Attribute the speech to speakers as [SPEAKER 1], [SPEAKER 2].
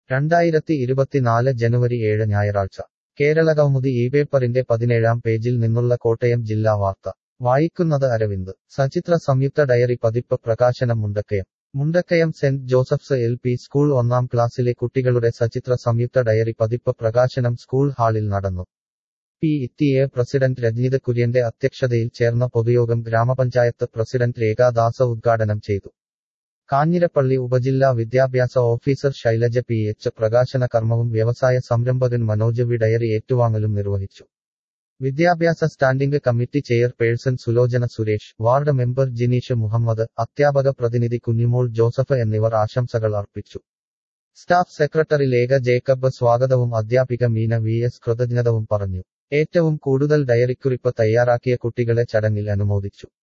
[SPEAKER 1] രണ്ടായിരത്തി ഇരുപത്തിനാല് ജനുവരി ഏഴ് ഞായറാഴ്ച കേരളകൗമുദി ഈ പേപ്പറിന്റെ പതിനേഴാം പേജിൽ നിന്നുള്ള കോട്ടയം ജില്ലാ വാർത്ത വായിക്കുന്നത് അരവിന്ദ് സചിത്ര സംയുക്ത ഡയറി പതിപ്പ് പ്രകാശനം Mundakayam Mundakayam Saint Joseph's L P school ഒന്നാം ക്ലാസ്സിലെ കുട്ടികളുടെ സചിത്ര സംയുക്ത ഡയറി പതിപ്പ് പ്രകാശനം സ്കൂൾ ഹാളിൽ നടന്നു പി ഇറ്റിഎ പ്രസിഡന്റ് രജ്ഞിത് കുര്യന്റെ അധ്യക്ഷതയിൽ ചേർന്ന പൊതുയോഗം ഗ്രാമപഞ്ചായത്ത് പ്രസിഡന്റ് രേഖാദാസ ഉദ്ഘാടനം ചെയ്തു കാഞ്ഞിരപ്പള്ളി ഉപജില്ലാ വിദ്യാഭ്യാസ ഓഫീസർ ശൈലജ പി എച്ച് പ്രകാശന കർമ്മവും വ്യവസായ സംരംഭകൻ മനോജ് വി ഡയറി ഏറ്റുവാങ്ങലും നിർവഹിച്ചു വിദ്യാഭ്യാസ standing committee chairperson Sulochana Suresh ward member Jineesh Muhammad അധ്യാപക പ്രതിനിധി കുഞ്ഞിമോൾ ജോസഫ് എന്നിവർ ആശംസകൾ അർപ്പിച്ചു സ്റ്റാഫ് സെക്രട്ടറി ലേഖ ജേക്കബ് സ്വാഗതവും അധ്യാപിക മീന വി എസ് കൃതജ്ഞതവും പറഞ്ഞു ഏറ്റവും കൂടുതൽ ഡയറിക്കുറിപ്പ് തയ്യാറാക്കിയ കുട്ടികളെ ചടങ്ങിൽ അനുമോദിച്ചു